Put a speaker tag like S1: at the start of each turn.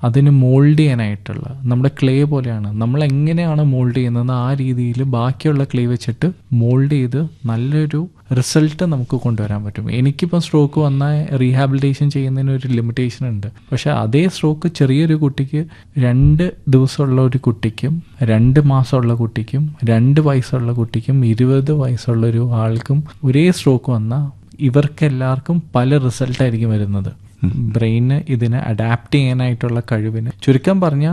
S1: അതിന് മോൾഡ് ചെയ്യാനായിട്ടുള്ള നമ്മുടെ ക്ലേ പോലെയാണ് നമ്മൾ എങ്ങനെയാണ് മോൾഡ് ചെയ്യുന്നത് ആ രീതിയിൽ ബാക്കിയുള്ള ക്ലേ വെച്ചിട്ട് മോൾഡ് ചെയ്ത് നല്ലൊരു റിസൾട്ട് നമുക്ക് കൊണ്ടുവരാൻ പറ്റും എനിക്കിപ്പോൾ സ്ട്രോക്ക് വന്നാൽ റീഹാബിലിറ്റേഷൻ ചെയ്യുന്നതിന് ഒരു ലിമിറ്റേഷൻ ഉണ്ട് പക്ഷെ അതേ സ്ട്രോക്ക് ചെറിയൊരു കുട്ടിക്ക് രണ്ട് ദിവസമുള്ള ഒരു കുട്ടിക്കും രണ്ട് മാസമുള്ള കുട്ടിക്കും രണ്ട് വയസ്സുള്ള കുട്ടിക്കും ഇരുപത് വയസ്സുള്ള ഒരു ആൾക്കും ഒരേ സ്ട്രോക്ക് വന്നാൽ ഇവർക്കെല്ലാവർക്കും പല റിസൾട്ടായിരിക്കും വരുന്നത് ബ്രെയിന് ഇതിനെ അഡാപ്റ്റ് ചെയ്യാനായിട്ടുള്ള കഴിവിന് ചുരുക്കം പറഞ്ഞാൽ